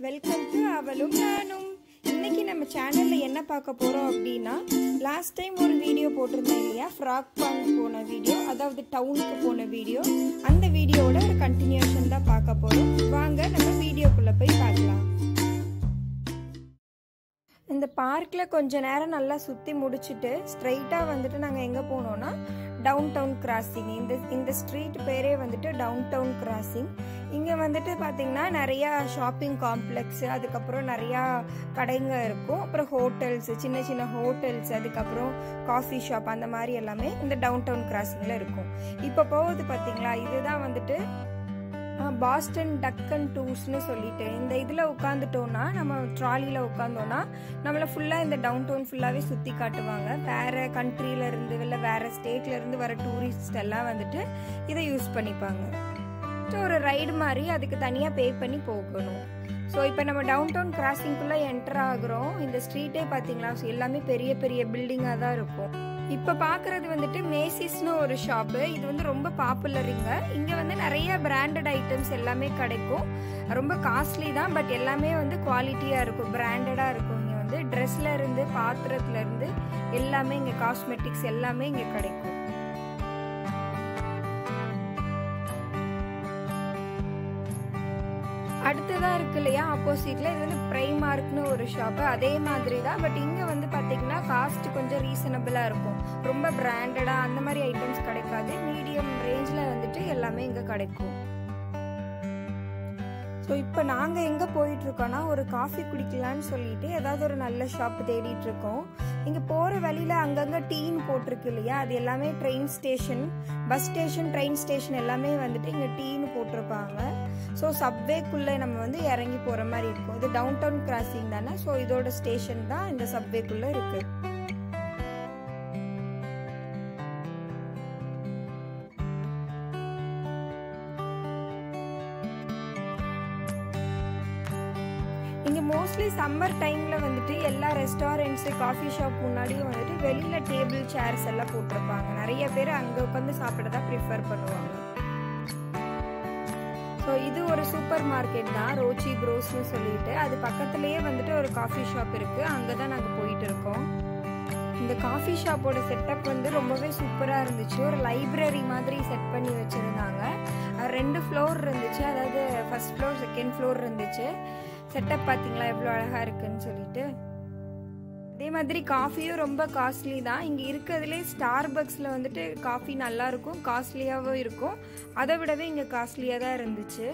welcome to அவளும் நானும் இன்னைக்கு நம்ம சேனல்ல என்ன பார்க்க போறோம் அப்படின்னா லாஸ்ட் டைம் ஒரு வீடியோ போட்டிருந்தேன் இல்லையா ஃப்ராக் பாங் போன வீடியோ அதாவது டவுனுக்கு போன வீடியோ அந்த வீடியோவோட ஒரு கண்டினியூஷன் தான் பார்க்க போறோம் வாங்க நம்ம வீடியோக்குள்ள போய் பார்க்கலாம் இந்த பார்க்கில் கொஞ்ச நேரம் நல்லா சுற்றி முடிச்சுட்டு ஸ்ட்ரைட்டாக வந்துட்டு நாங்கள் எங்கே போனோம்னா டவுன் டவுன் கிராசிங் இந்த இந்த ஸ்ட்ரீட் பேரே வந்துட்டு டவுன் டவுன் கிராசிங் இங்கே வந்துட்டு பார்த்தீங்கன்னா நிறையா ஷாப்பிங் காம்ப்ளெக்ஸ் அதுக்கப்புறம் நிறையா கடைங்க இருக்கும் அப்புறம் ஹோட்டல்ஸ் சின்ன சின்ன ஹோட்டல்ஸ் அதுக்கப்புறம் காஃபி ஷாப் அந்த மாதிரி எல்லாமே இந்த டவுன் டவுன் கிராசிங்கில் இருக்கும் இப்போ போகுது பார்த்தீங்களா இதுதான் வந்துட்டு பாஸ்டன் டக்கன் டூர்ஸ்னு சொல்லிட்டு இந்த இதில் உட்காந்துட்டோம்னா நம்ம ட்ராலியில் உட்காந்தோன்னா நம்மளை ஃபுல்லாக இந்த டவுன் டவுன் ஃபுல்லாகவே சுற்றி காட்டுவாங்க வேறு கண்ட்ரியிலேருந்து இல்லை வேறு ஸ்டேட்லேருந்து வர டூரிஸ்ட் எல்லாம் வந்துட்டு இதை யூஸ் பண்ணிப்பாங்க ஸோ ஒரு ரைடு மாதிரி அதுக்கு தனியாக பே பண்ணி போகணும் ஸோ இப்போ நம்ம டவுன் டவுன் கிராசிங்குள்ளே என்டர் ஆகுறோம் இந்த ஸ்ட்ரீட்டே பார்த்தீங்களா ஸோ எல்லாமே பெரிய பெரிய பில்டிங்காக தான் இருக்கும் இப்போ பார்க்குறது வந்துட்டு மேசிஸ்னு ஒரு ஷாப்பு இது வந்து ரொம்ப பாப்புலருங்க இங்கே வந்து நிறைய பிராண்டட் ஐட்டம்ஸ் எல்லாமே கிடைக்கும் ரொம்ப காஸ்ட்லி தான் பட் எல்லாமே வந்து குவாலிட்டியாக இருக்கும் பிராண்டடாக இருக்கும் இங்கே வந்து ட்ரெஸ்ல இருந்து பாத்திரத்துல இருந்து எல்லாமே இங்கே காஸ்மெட்டிக்ஸ் எல்லாமே இங்கே கிடைக்கும் அடுத்ததாக இருக்கு இல்லையா ஆப்போசிட்ல இது வந்து ப்ரைமார்க்னு ஒரு ஷாப்பு அதே மாதிரி தான் பட் இங்கே வந்து பார்த்தீங்கன்னா காஸ்ட் கொஞ்சம் ரீசனபிளாக இருக்கும் ரொம்ப பிராண்டடாக அந்த மாதிரி ஐட்டம்ஸ் கிடைக்காது மீடியம் ரேஞ்சில் வந்துட்டு எல்லாமே இங்கே கிடைக்கும் ஸோ இப்போ நாங்கள் எங்கே போயிட்டுருக்கோன்னா ஒரு காஃபி குடிக்கலான்னு சொல்லிட்டு ஏதாவது ஒரு நல்ல ஷாப் தேடிட்டு இருக்கோம் இங்கே போகிற வழியில் அங்கங்கே டீன் போட்டிருக்கு இல்லையா அது எல்லாமே train station bus station train station எல்லாமே வந்துட்டு இங்கே டீன்னு போட்டிருப்பாங்க ஸோ சப்வேக்குள்ளே நம்ம வந்து இறங்கி போகிற மாதிரி இருக்கும் இது டவுன் டவுன் கிராசிங் தானே ஸோ இதோட ஸ்டேஷன் தான் இந்த சப்வேக்குள்ளே இருக்குது இங்கே மோஸ்ட்லி சம்மர் டைமில் வந்துட்டு எல்லா ரெஸ்டாரண்ட்ஸு காஃபி ஷாப் முன்னாடியும் வந்துட்டு வெளியில் டேபிள் சேர்ஸ் எல்லாம் போட்டிருப்பாங்க நிறைய பேர் அங்கே உட்காந்து சாப்பிட தான் ப்ரிஃபர் பண்ணுவாங்க ஸோ இது ஒரு சூப்பர் மார்க்கெட் தான் ரோச்சி ப்ரோஸ்னு சொல்லிட்டு அது பக்கத்துலேயே வந்துட்டு ஒரு காஃபி ஷாப் இருக்குது அங்கே தான் நாங்கள் போயிட்டு இருக்கோம் இந்த காஃபி ஷாப்போட செட்டப் வந்து ரொம்பவே சூப்பராக இருந்துச்சு ஒரு லைப்ரரி மாதிரி செட் பண்ணி வச்சுருந்தாங்க ரெண்டு ஃப்ளோர் இருந்துச்சு அதாவது ஃபர்ஸ்ட் ஃப்ளோர் செகண்ட் ஃப்ளோர் இருந்துச்சு செட்டப் பார்த்தீங்களா எவ்வளோ அழகாக இருக்குன்னு சொல்லிட்டு அதே மாதிரி காஃபியும் ரொம்ப காஸ்ட்லி தான் இங்கே இருக்கிறதுலே ஸ்டார் பக்ஸில் வந்துட்டு காஃபி நல்லா இருக்கும் காஸ்ட்லியாகவும் இருக்கும் அதை விடவே இங்கே காஸ்ட்லியாக தான் இருந்துச்சு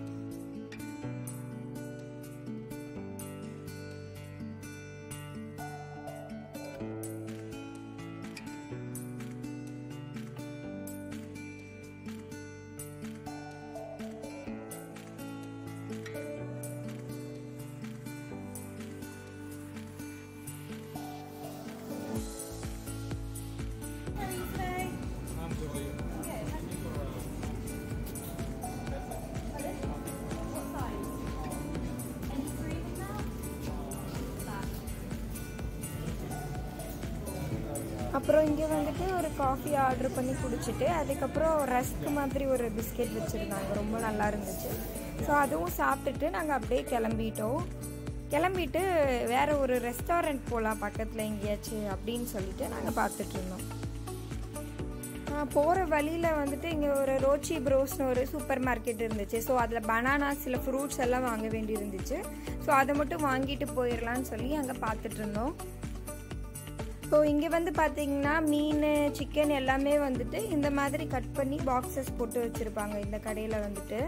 அப்புறம் இங்கே வந்துட்டு ஒரு காஃபி ஆர்டர் பண்ணி குடிச்சிட்டு அதுக்கப்புறம் ரஸ்க் மாதிரி ஒரு பிஸ்கெட் வச்சுருந்தாங்க ரொம்ப நல்லா இருந்துச்சு ஸோ அதுவும் சாப்பிட்டுட்டு நாங்கள் அப்படியே கிளம்பிட்டோம் கிளம்பிட்டு வேற ஒரு ரெஸ்டாரண்ட் போகலாம் பக்கத்தில் எங்கேயாச்சும் அப்படின்னு சொல்லிட்டு நாங்கள் பார்த்துட்டு இருந்தோம் போகிற வழியில் வந்துட்டு இங்கே ஒரு ரோச்சி ப்ரோஸ்னு ஒரு சூப்பர் மார்க்கெட் இருந்துச்சு ஸோ அதில் பனானா சில ஃப்ரூட்ஸ் எல்லாம் வாங்க வேண்டி இருந்துச்சு ஸோ அதை மட்டும் வாங்கிட்டு போயிடலான்னு சொல்லி அங்கே பார்த்துட்டு இருந்தோம் ஸோ இங்கே வந்து பார்த்தீங்கன்னா மீன் சிக்கன் எல்லாமே வந்துட்டு இந்த மாதிரி கட் பண்ணி பாக்ஸஸ் போட்டு வச்சுருப்பாங்க இந்த கடையில் வந்துட்டு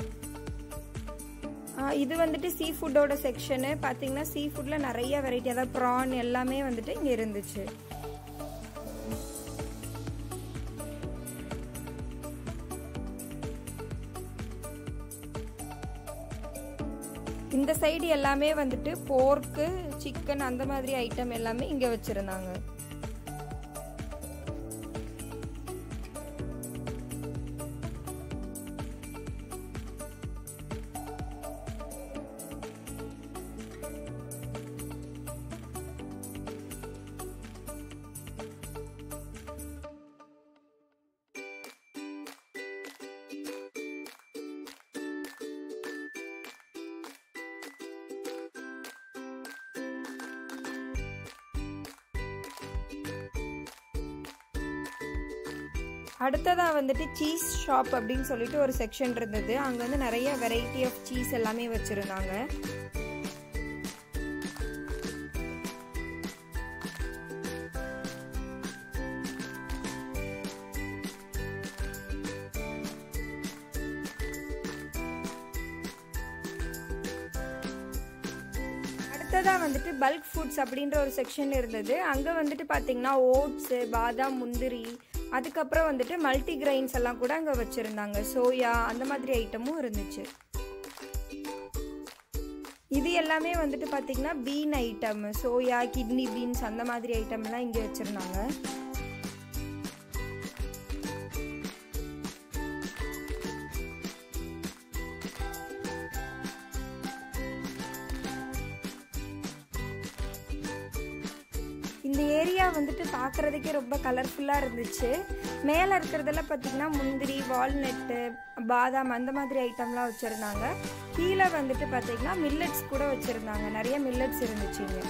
இது வந்துட்டு சீ ஃபுட்டோட செக்ஷனு பார்த்தீங்கன்னா சீ ஃபுட்டில் நிறைய வெரைட்டி அதாவது ப்ரான் எல்லாமே வந்துட்டு இங்கே இருந்துச்சு இந்த சைடு எல்லாமே வந்துட்டு போர்க்கு சிக்கன் அந்த மாதிரி ஐட்டம் எல்லாமே இங்கே வச்சுருந்தாங்க அடுத்ததாக வந்துட்டு சீஸ் ஷாப் அப்படின்னு சொல்லிட்டு ஒரு செக்ஷன் இருந்தது அங்கே வந்து நிறைய வெரைட்டி ஆஃப் சீஸ் எல்லாமே வச்சுருந்தாங்க அடுத்ததாக வந்துட்டு பல்க் ஃபுட்ஸ் அப்படின்ற ஒரு செக்ஷன் இருந்தது அங்கே வந்துட்டு பார்த்தீங்கன்னா ஓட்ஸு பாதாம் முந்திரி அதுக்கப்புறம் வந்துட்டு மல்டி கிரைன்ஸ் எல்லாம் கூட அங்கே வச்சுருந்தாங்க சோயா அந்த மாதிரி ஐட்டமும் இருந்துச்சு இது எல்லாமே வந்துட்டு பார்த்தீங்கன்னா bean item soya kidney beans அந்த மாதிரி ஐட்டம்லாம் இங்கே வச்சுருந்தாங்க இந்த ஏரியா வந்துட்டு பார்க்குறதுக்கே ரொம்ப கலர்ஃபுல்லாக இருந்துச்சு மேலே இருக்கிறதெல்லாம் பார்த்தீங்கன்னா முந்திரி வால்நட்டு பாதாம் அந்த மாதிரி ஐட்டம்லாம் வச்சுருந்தாங்க கீழே வந்துட்டு பார்த்தீங்கன்னா மில்லட்ஸ் கூட வச்சுருந்தாங்க நிறைய மில்லட்ஸ் இருந்துச்சு இங்கே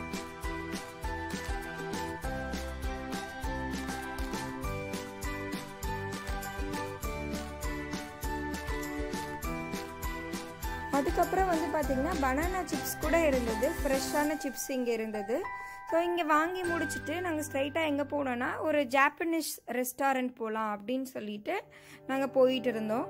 அதுக்கப்புறம் வந்து பார்த்திங்கன்னா பனானா சிப்ஸ் கூட இருந்தது ஃப்ரெஷ்ஷான சிப்ஸ் இங்கே இருந்தது ஸோ இங்கே வாங்கி முடிச்சுட்டு நாங்கள் ஸ்ட்ரைட்டாக எங்கே போனோன்னா ஒரு ஜாப்பனீஸ் ரெஸ்டாரண்ட் போகலாம் அப்படின்னு சொல்லிட்டு நாங்கள் போயிட்டு இருந்தோம்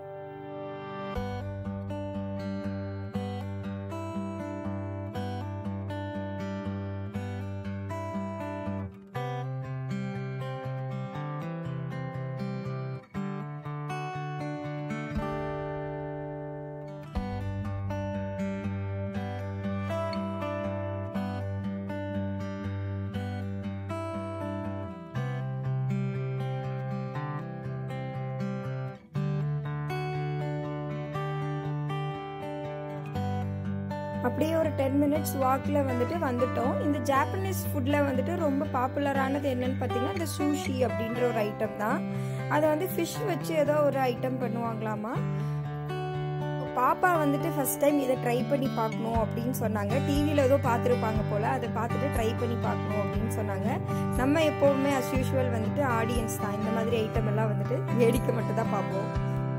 அப்படியே ஒரு டென் மினிட்ஸ் வாக்கில் வந்துட்டு வந்துட்டோம் இந்த ஜாப்பனீஸ் ஃபுட்டில் வந்துட்டு ரொம்ப பாப்புலரானது என்னன்னு பார்த்தீங்கன்னா இந்த சூஷி அப்படின்ற ஒரு ஐட்டம் தான் அதை வந்து ஃபிஷ் வச்சு ஏதோ ஒரு ஐட்டம் பண்ணுவாங்களாமா பாப்பா வந்துட்டு ஃபஸ்ட் டைம் இதை ட்ரை பண்ணி பார்க்கணும் அப்படின்னு சொன்னாங்க டிவியில் ஏதோ பார்த்துருப்பாங்க போல் அதை பார்த்துட்டு ட்ரை பண்ணி பார்க்கணும் அப்படின்னு சொன்னாங்க நம்ம எப்போவுமே அஸ் யூஷுவல் வந்துட்டு ஆடியன்ஸ் தான் இந்த மாதிரி ஐட்டம் எல்லாம் வந்துட்டு வேடிக்கை மட்டும் தான் பார்ப்போம்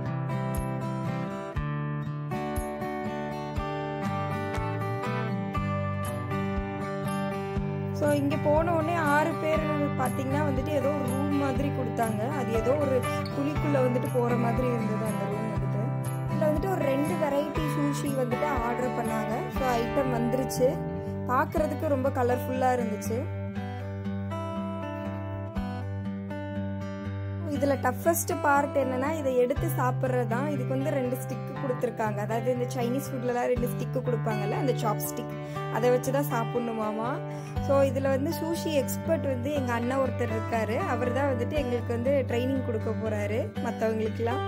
ஸோ இங்கே போன உடனே ஆறு பேர் பார்த்தீங்கன்னா வந்துட்டு ஏதோ ஒரு ரூம் மாதிரி கொடுத்தாங்க அது ஏதோ ஒரு குழிக்குள்ளே வந்துட்டு போகிற மாதிரி இருந்தது அந்த ரூம் வந்துட்டு இதில் வந்துட்டு ஒரு ரெண்டு வெரைட்டி சூஷி வந்துட்டு ஆர்டர் பண்ணாங்க ஸோ ஐட்டம் வந்துருச்சு பார்க்குறதுக்கு ரொம்ப கலர்ஃபுல்லாக இருந்துச்சு இதில் டஃபஸ்ட் பார்ட் என்னன்னா இதை எடுத்து சாப்பிட்றது தான் இதுக்கு வந்து ரெண்டு ஸ்டிக்கு கொடுத்துருக்காங்க அதாவது இந்த சைனீஸ் ஃபுட்லலாம் ரெண்டு ஸ்டிக்கு கொடுப்பாங்கல்ல அந்த சாப் ஸ்டிக் அதை வச்சு தான் சாப்பிட்ணுமாமா ஸோ இதில் வந்து சூஷி எக்ஸ்பர்ட் வந்து எங்கள் அண்ணன் ஒருத்தர் இருக்காரு அவர் தான் வந்துட்டு எங்களுக்கு வந்து ட்ரைனிங் கொடுக்க போகிறாரு மற்றவங்களுக்குலாம்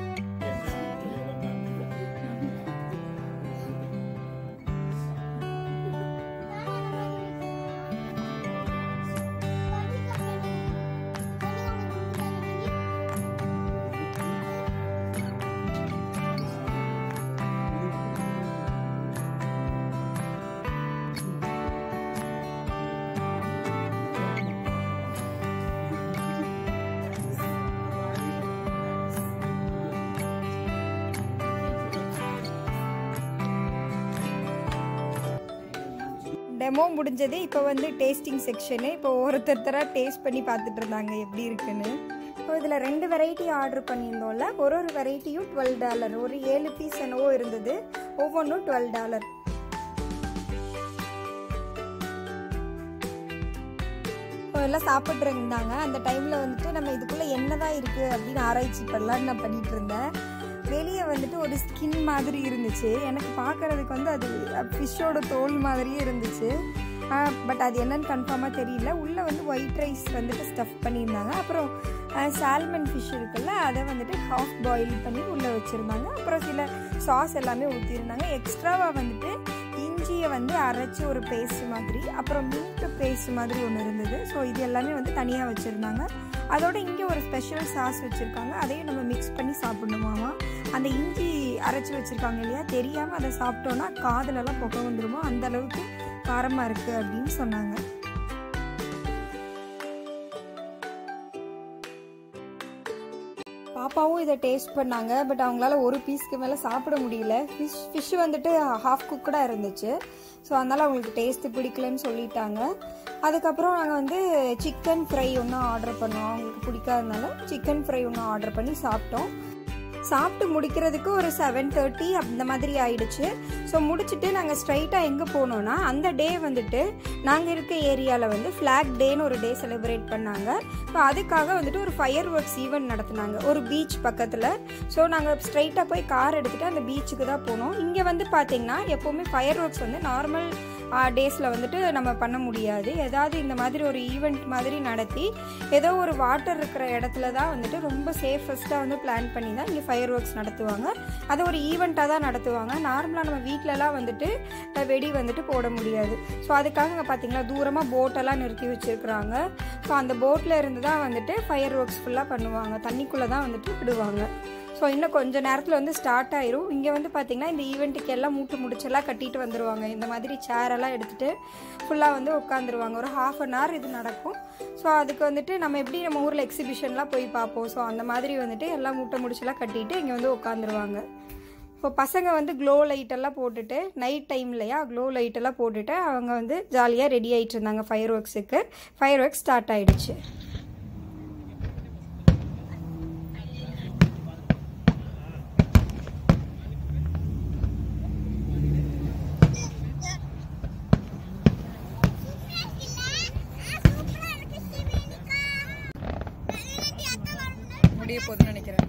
டெமோ முடிஞ்சது இப்போ வந்து டேஸ்டிங் செக்ஷனு இப்போ ஒருத்தர் டேஸ்ட் பண்ணி பார்த்துட்டு இருந்தாங்க எப்படி இருக்குன்னு இப்போ இதில் ரெண்டு வெரைட்டி ஆர்டர் பண்ணியிருந்தோம்ல ஒரு ஒரு வெரைட்டியும் டுவெல் டாலர் ஒரு ஏழு பீஸ் என்னவோ இருந்தது ஒவ்வொன்றும் டுவெல் டாலர் எல்லாம் சாப்பிட்டு இருந்தாங்க அந்த டைமில் வந்துட்டு நம்ம இதுக்குள்ளே என்ன தான் இருக்குது அப்படின்னு ஆராய்ச்சி பண்ணலான்னு நான் பண்ணிட்டு இருந்தேன் வெளியே வந்துட்டு ஒரு ஸ்கின் மாதிரி இருந்துச்சு எனக்கு பார்க்கறதுக்கு வந்து அது ஃபிஷ்ஷோட தோல் மாதிரியே இருந்துச்சு பட் அது என்னன்னு கன்ஃபார்மாக தெரியல உள்ளே வந்து ஒயிட் ரைஸ் வந்துட்டு ஸ்டஃப் பண்ணியிருந்தாங்க அப்புறம் சால்மன் ஃபிஷ் இருக்குல்ல அதை வந்துட்டு ஹாஃப் பாயில் பண்ணி உள்ளே வச்சுருந்தாங்க அப்புறம் சில சாஸ் எல்லாமே ஊற்றிருந்தாங்க எக்ஸ்ட்ராவாக வந்துட்டு இஞ்சியை வந்து அரைச்சி ஒரு பேஸ்ட் மாதிரி அப்புறம் மீட்டு பேஸ்ட் மாதிரி ஒன்று இருந்தது ஸோ இது எல்லாமே வந்து தனியாக வச்சுருந்தாங்க அதோட இங்கே ஒரு ஸ்பெஷல் சாஸ் வச்சுருக்காங்க அதையும் நம்ம மிக்ஸ் பண்ணி சாப்பிடணுமாமா அந்த இஞ்சி அரைச்சி வச்சுருக்காங்க இல்லையா தெரியாமல் அதை சாப்பிட்டோன்னா காதலெல்லாம் புகை வந்துருமோ அந்த அளவுக்கு காரமாக இருக்குது அப்படின்னு சொன்னாங்க பாப்பாவும் இதை டேஸ்ட் பண்ணாங்க பட் அவங்களால ஒரு பீஸ்க்கு மேலே சாப்பிட முடியல ஃபிஷ் ஃபிஷ் வந்துட்டு ஹாஃப் குக்கடாக இருந்துச்சு ஸோ அதனால் அவங்களுக்கு டேஸ்ட்டு பிடிக்கலன்னு சொல்லிட்டாங்க அதுக்கப்புறம் நாங்கள் வந்து சிக்கன் ஃப்ரை ஒன்று ஆர்டர் பண்ணோம் அவங்களுக்கு பிடிக்காதனால சிக்கன் ஃப்ரை ஒன்று ஆர்டர் பண்ணி சாப்பிட்டோம் சாப்பிட்டு முடிக்கிறதுக்கு ஒரு செவன் தேர்ட்டி அந்த மாதிரி ஆயிடுச்சு ஸோ முடிச்சுட்டு நாங்கள் ஸ்ட்ரைட்டாக எங்கே போனோம்னா அந்த டே வந்துட்டு நாங்கள் இருக்க ஏரியாவில் வந்து ஃப்ளாக் டேன்னு ஒரு டே செலிப்ரேட் பண்ணாங்க ஸோ அதுக்காக வந்துட்டு ஒரு ஃபயர் ஒர்க்ஸ் ஈவெண்ட் நடத்துனாங்க ஒரு பீச் பக்கத்தில் ஸோ நாங்கள் ஸ்ட்ரைட்டாக போய் கார் எடுத்துகிட்டு அந்த பீச்சுக்கு தான் போனோம் இங்கே வந்து பார்த்தீங்கன்னா எப்போவுமே ஃபயர் ஒர்க்ஸ் வந்து நார்மல் டேஸில் வந்துட்டு நம்ம பண்ண முடியாது ஏதாவது இந்த மாதிரி ஒரு ஈவெண்ட் மாதிரி நடத்தி ஏதோ ஒரு வாட்டர் இருக்கிற இடத்துல தான் வந்துட்டு ரொம்ப சேஃபஸ்ட்டாக வந்து பிளான் பண்ணி தான் இங்கே ஃபயர் ஒர்க்ஸ் நடத்துவாங்க அதை ஒரு ஈவெண்ட்டாக தான் நடத்துவாங்க நார்மலாக நம்ம வீட்டிலலாம் வந்துட்டு அஹ், வெடி வந்துட்டு போட முடியாது ஸோ அதுக்காக இங்கே பார்த்தீங்களா தூரமாக போட்டெல்லாம் நிறுத்தி வச்சுருக்குறாங்க ஸோ அந்த போட்டில் இருந்து தான் வந்துட்டு ஃபயர் ஒர்க்ஸ் ஃபுல்லாக பண்ணுவாங்க தண்ணிக்குள்ளே தான் வந்துட்டு விடுவாங்க ஸோ இன்னும் கொஞ்ச நேரத்தில் வந்து ஸ்டார்ட் ஆயிரும் இங்கே வந்து பார்த்தீங்கன்னா இந்த ஈவெண்ட்டுக்கு எல்லாம் மூட்டு முடிச்செல்லாம் கட்டிட்டு வந்துருவாங்க இந்த மாதிரி சேரெல்லாம் எடுத்துகிட்டு ஃபுல்லாக வந்து உட்காந்துருவாங்க ஒரு ஹாஃப் அன் ஹவர் இது நடக்கும் ஸோ அதுக்கு வந்துட்டு நம்ம எப்படி நம்ம ஊரில் எக்ஸிபிஷன்லாம் போய் பார்ப்போம் ஸோ அந்த மாதிரி வந்துட்டு எல்லாம் மூட்டை முடிச்செல்லாம் கட்டிட்டு இங்கே வந்து உட்காந்துருவாங்க இப்போ பசங்க வந்து க்ளோ லைட்டெல்லாம் போட்டுட்டு நைட் டைம் இல்லையா க்ளோ லைட்டெல்லாம் போட்டுட்டு அவங்க வந்து ஜாலியாக ரெடி ஆகிட்டு இருந்தாங்க ஃபயர் ஒர்க்ஸுக்கு ஃபயர் ஒர்க்ஸ் ஸ்டார்ட் ஆயிடுச்சு முடிய போகுதுன்னு நினைக்கிறேன்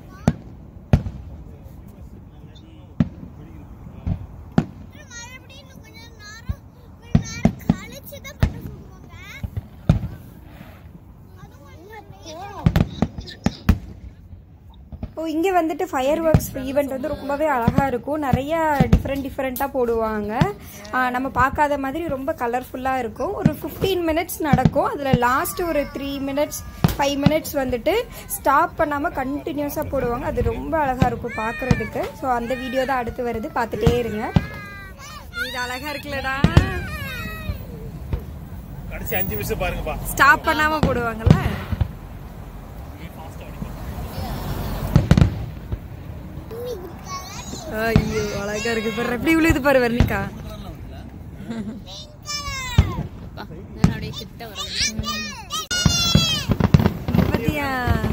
ஓ இங்கே வந்துட்டு ஃபயர் ஒர்க்ஸ் ஈவெண்ட் வந்து ரொம்பவே அழகாக இருக்கும் நிறைய டிஃப்ரெண்ட் டிஃப்ரெண்ட்டாக போடுவாங்க ஆ, நம்ம பார்க்காத மாதிரி ரொம்ப கலர்ஃபுல்லாக இருக்கும் ஒரு ஃபிஃப்டீன் மினிட்ஸ் நடக்கும் அதில் லாஸ்ட் ஒரு த்ரீ மினிட்ஸ் ஃபைவ் மினிட்ஸ் வந்துட்டு ஸ்டாப் பண்ணாமல் கண்டினியூஸாக போடுவாங்க அது ரொம்ப அழகாக இருக்கும் பார்க்குறதுக்கு ஸோ அந்த வீடியோ தான் அடுத்து வருது பார்த்துட்டே இருங்க இது அழகா இருக்குல்லடா கடைசி அஞ்சு நிமிஷம் பாருங்கப்பா ஸ்டாப் பண்ணாம போடுவாங்கல்ல ஐயோ அழகா இருக்கு பாரு எப்படி விழுது பாரு வர்ணிகா பாத்தியா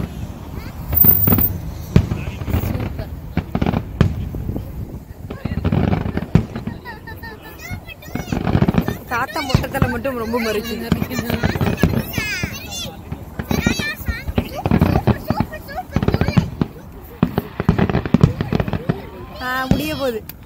தாத்தா முட்டத்தலை மட்டும் ரொம்ப மறுக்குது ஆ முடிய போகுது